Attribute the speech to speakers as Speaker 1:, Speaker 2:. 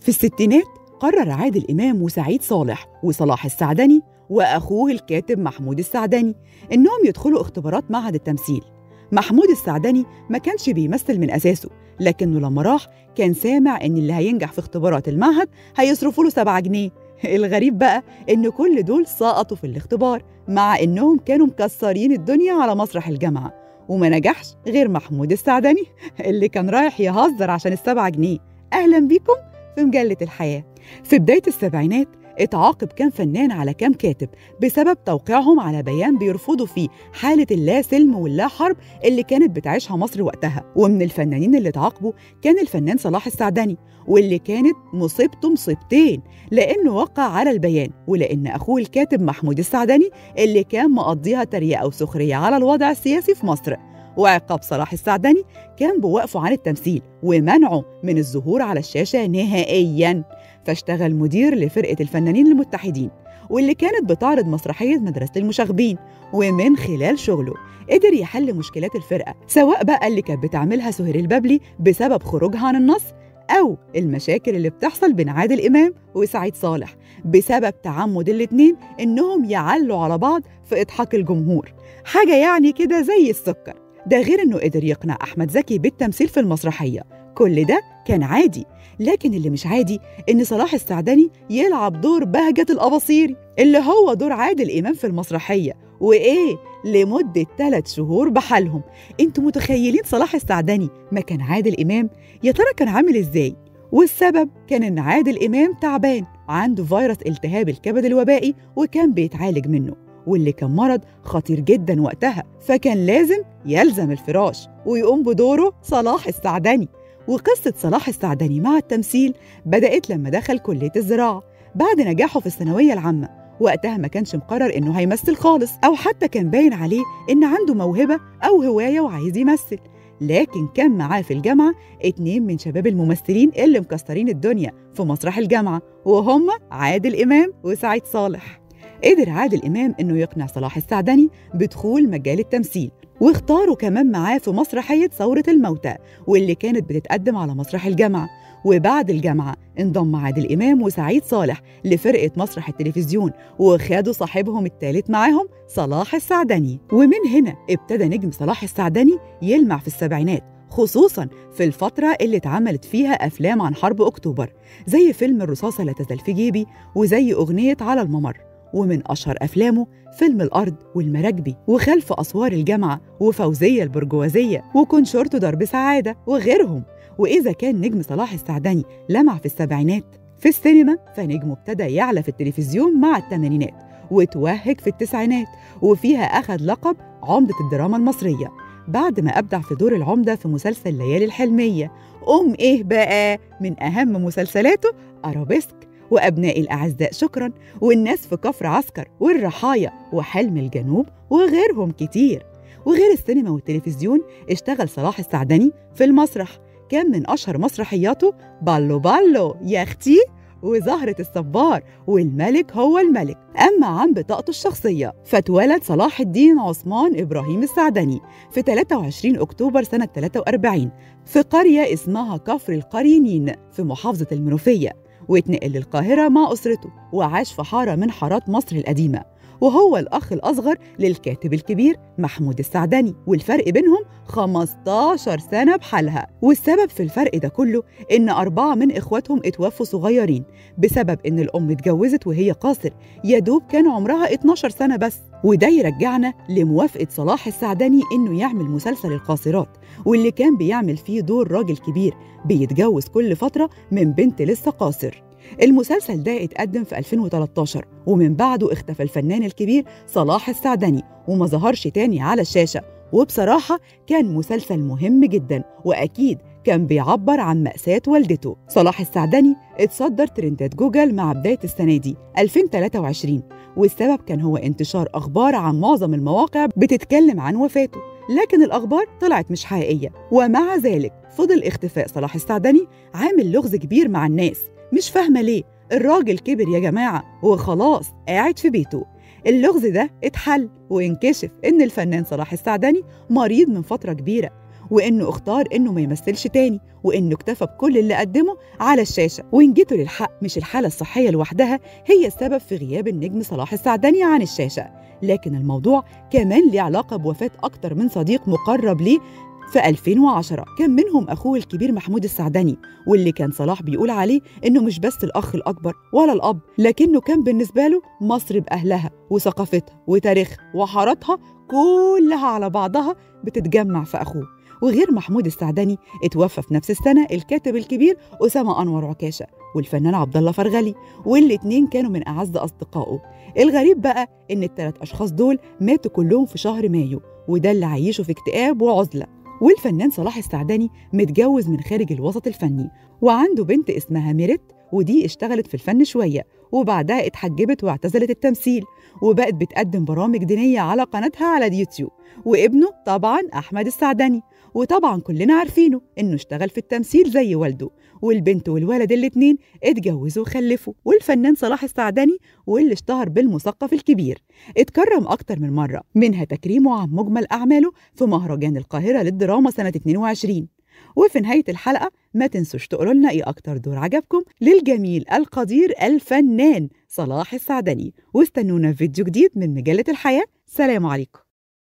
Speaker 1: في الستينات قرر عادل إمام وسعيد صالح وصلاح السعدني وأخوه الكاتب محمود السعدني إنهم يدخلوا اختبارات معهد التمثيل محمود السعدني ما كانش بيمثل من أساسه لكنه لما راح كان سامع إن اللي هينجح في اختبارات المعهد هيصرفوا له 7 جنيه الغريب بقى إن كل دول سقطوا في الاختبار مع إنهم كانوا مكسرين الدنيا على مسرح الجامعة وما نجحش غير محمود السعدني اللي كان رايح يهزر عشان السبعة جنيه أهلا بيكم في مجلة الحياة في بداية السبعينات اتعاقب كام فنان على كام كاتب بسبب توقيعهم على بيان بيرفضوا فيه حالة اللا سلم واللا حرب اللي كانت بتعيشها مصر وقتها ومن الفنانين اللي اتعاقبوا كان الفنان صلاح السعدني واللي كانت مصيبته مصيبتين لأنه وقع على البيان ولأن أخوه الكاتب محمود السعدني اللي كان مقضيها تريقة وسخرية على الوضع السياسي في مصر وعقاب صلاح السعدني كان بوقفه عن التمثيل ومنعه من الظهور على الشاشة نهائياً فاشتغل مدير لفرقة الفنانين المتحدين واللي كانت بتعرض مسرحية مدرسة المشاغبين ومن خلال شغله قدر يحل مشكلات الفرقة سواء بقى اللي كانت بتعملها سهير البابلي بسبب خروجها عن النص أو المشاكل اللي بتحصل بين عادل إمام وسعيد صالح بسبب تعمد الاتنين إنهم يعلوا على بعض في إضحاك الجمهور حاجة يعني كده زي السكر ده غير إنه قدر يقنع أحمد زكي بالتمثيل في المسرحية كل ده كان عادي لكن اللي مش عادي إن صلاح السعدني يلعب دور بهجة الأباصيري اللي هو دور عادل إمام في المسرحية وإيه لمدة ثلاث شهور بحالهم انتوا متخيلين صلاح السعدني مكان عادل إمام يا ترى كان عامل إزاي والسبب كان إن عادل إمام تعبان عنده فيروس التهاب الكبد الوبائي وكان بيتعالج منه واللي كان مرض خطير جدا وقتها فكان لازم يلزم الفراش ويقوم بدوره صلاح السعدني وقصة صلاح السعدني مع التمثيل بدأت لما دخل كلية الزراعة بعد نجاحه في الثانوية العامة وقتها ما كانش مقرر إنه هيمثل خالص أو حتى كان باين عليه إن عنده موهبة أو هواية وعايز يمثل لكن كان معاه في الجامعة اتنين من شباب الممثلين اللي مكسرين الدنيا في مسرح الجامعة وهم عادل إمام وسعيد صالح قدر عادل إمام إنه يقنع صلاح السعدني بدخول مجال التمثيل واختاروا كمان معاه في مسرحية ثورة الموتى واللي كانت بتتقدم على مسرح الجامعة وبعد الجامعة انضم عادل إمام وسعيد صالح لفرقة مسرح التلفزيون وخدوا صاحبهم الثالث معاهم صلاح السعدني ومن هنا ابتدى نجم صلاح السعدني يلمع في السبعينات خصوصا في الفترة اللي اتعملت فيها أفلام عن حرب أكتوبر زي فيلم الرصاصة لا تزال في جيبي وزي أغنية على الممر ومن أشهر أفلامه فيلم الأرض والمراكبي وخلف أسوار الجامعة وفوزية البرجوازية وكن شرطه درب سعادة وغيرهم وإذا كان نجم صلاح السعدني لمع في السبعينات في السينما فنجمه ابتدى يعلى في التلفزيون مع الثمانينات وتوهج في التسعينات وفيها أخذ لقب عمدة الدراما المصرية بعد ما أبدع في دور العمدة في مسلسل ليالي الحلمية أم إيه بقى من أهم مسلسلاته أرابيسك وأبناء الأعزاء شكرا والناس في كفر عسكر والرحايا وحلم الجنوب وغيرهم كتير وغير السينما والتلفزيون اشتغل صلاح السعدني في المسرح كان من أشهر مسرحياته بالو بالو يا أختي وزهرة الصبار والملك هو الملك أما عن بطاقته الشخصية فاتولد صلاح الدين عثمان إبراهيم السعدني في 23 أكتوبر سنة 43 في قرية اسمها كفر القرينين في محافظة المنوفية واتنقل للقاهرة مع أسرته وعاش في حارة من حارات مصر القديمة وهو الأخ الأصغر للكاتب الكبير محمود السعدني والفرق بينهم 15 سنة بحالها والسبب في الفرق ده كله إن أربعة من إخواتهم اتوفوا صغيرين بسبب إن الأم اتجوزت وهي قاصر يا دوب كان عمرها 12 سنة بس وده يرجعنا لموافقة صلاح السعدني إنه يعمل مسلسل القاصرات واللي كان بيعمل فيه دور راجل كبير بيتجوز كل فترة من بنت لسه قاصر المسلسل ده اتقدم في 2013 ومن بعده اختفى الفنان الكبير صلاح السعدني وما ظهرش تاني على الشاشة وبصراحة كان مسلسل مهم جدا وأكيد كان بيعبر عن مأساة والدته صلاح السعدني اتصدر ترندات جوجل مع بداية السنة دي 2023 والسبب كان هو انتشار أخبار عن معظم المواقع بتتكلم عن وفاته لكن الأخبار طلعت مش حقيقية ومع ذلك فضل اختفاء صلاح السعدني عامل لغز كبير مع الناس مش فاهمة ليه الراجل كبر يا جماعة وخلاص قاعد في بيته اللغز ده اتحل وانكشف إن الفنان صلاح السعدني مريض من فترة كبيرة وإنه اختار إنه ما يمثلش تاني وإنه اكتفى بكل اللي قدمه على الشاشة وإن جيتوا للحق مش الحالة الصحية لوحدها هي السبب في غياب النجم صلاح السعدني عن الشاشة لكن الموضوع كمان ليه علاقة بوفاة أكتر من صديق مقرب ليه في 2010 كان منهم أخوه الكبير محمود السعدني واللي كان صلاح بيقول عليه إنه مش بس الأخ الأكبر ولا الأب لكنه كان بالنسبة له مصر بأهلها وثقافتها وتاريخها وحاراتها كلها على بعضها بتتجمع في أخوه وغير محمود السعدني اتوفى في نفس السنة الكاتب الكبير أسامة أنور عكاشة والفنان عبد الله فرغلي والاتنين كانوا من أعز أصدقائه الغريب بقى إن الثلاث أشخاص دول ماتوا كلهم في شهر مايو وده اللي عيشه في اكتئاب وعزلة والفنان صلاح السعدني متجوز من خارج الوسط الفني وعنده بنت اسمها ميرت ودي اشتغلت في الفن شوية وبعدها اتحجبت واعتزلت التمثيل وبقت بتقدم برامج دينية على قناتها على اليوتيوب وابنه طبعا أحمد السعدني وطبعا كلنا عارفينه إنه اشتغل في التمثيل زي والده والبنت والولد الاتنين اتجوزوا وخلفوا والفنان صلاح السعدني واللي اشتهر بالمثقف الكبير اتكرم أكتر من مرة منها تكريمه عن مجمل أعماله في مهرجان القاهرة للدراما سنة 22 وفي نهاية الحلقة ما تنسوش تقولوا لنا ايه أكتر دور عجبكم للجميل القدير الفنان صلاح السعدني واستنونا في فيديو جديد من مجلة الحياة سلام عليكم